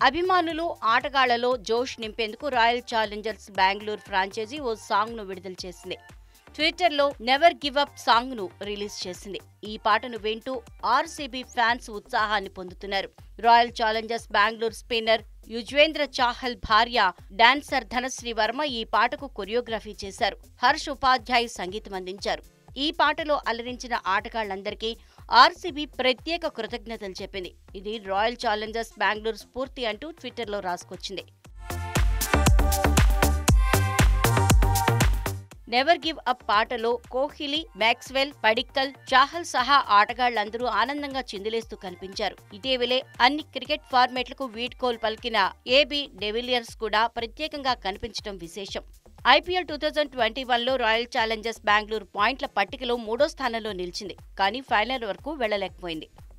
అభిమానులు ఆటగాళ్లలో జోష్ నింపేందుకు రాయల్ ఛాలెంజర్స్ బెంగళూరు ఫ్రాంచైజీ ఓ సాంగ్ ను విడుదల చేసింది ట్విట్టర్లో నెవర్ గివ్ అప్ సాంగ్ ను రిలీజ్ చేసింది ఈ పాటను వింటూ ఆర్సీబీ ఫ్యాన్స్ ఉత్సాహాన్ని పొందుతున్నారు royal challengers Bengaluru spinner Yuzvendra Chahal భార్య డాన్సర్ ధనశ్రీ వర్మ ఈ పాటకు కొరియోగ్రఫీ చేశారు హర్ష్ ఉపాధ్యాయ్ సంగీతం అందించారు ఈ పాటలో అలరించిన ఆటగాళ్లందరికీ ఆర్సీబీ ప్రత్యేక కృతజ్ఞతలు చెప్పింది ఇది రాయల్ ఛాలెంజర్స్ బెంగళూరు స్ఫూర్తి అంటూ ట్విట్టర్లో రాసుకొచ్చింది నెవర్ గివ్ అప్ పాటలో కోహ్లీ మ్యాక్స్వెల్ పడిక్కల్ చాహల్ సహా ఆటగాళ్లందరూ ఆనందంగా చిందులేస్తూ కనిపించారు ఇటీవలే అన్ని క్రికెట్ ఫార్మాట్లకు వీడ్కోల్ పలికిన ఏబీ డెవిలియర్స్ కూడా ప్రత్యేకంగా కనిపించడం విశేషం ఐపీఎల్ టూ థౌజండ్ ట్వంటీ వన్లో రాయల్ ఛాలెంజర్స్ బెంగళూరు పాయింట్ల పట్టికలో మూడో స్థానంలో నిలిచింది కానీ ఫైనల్ వరకు వెళ్లలేకపోయింది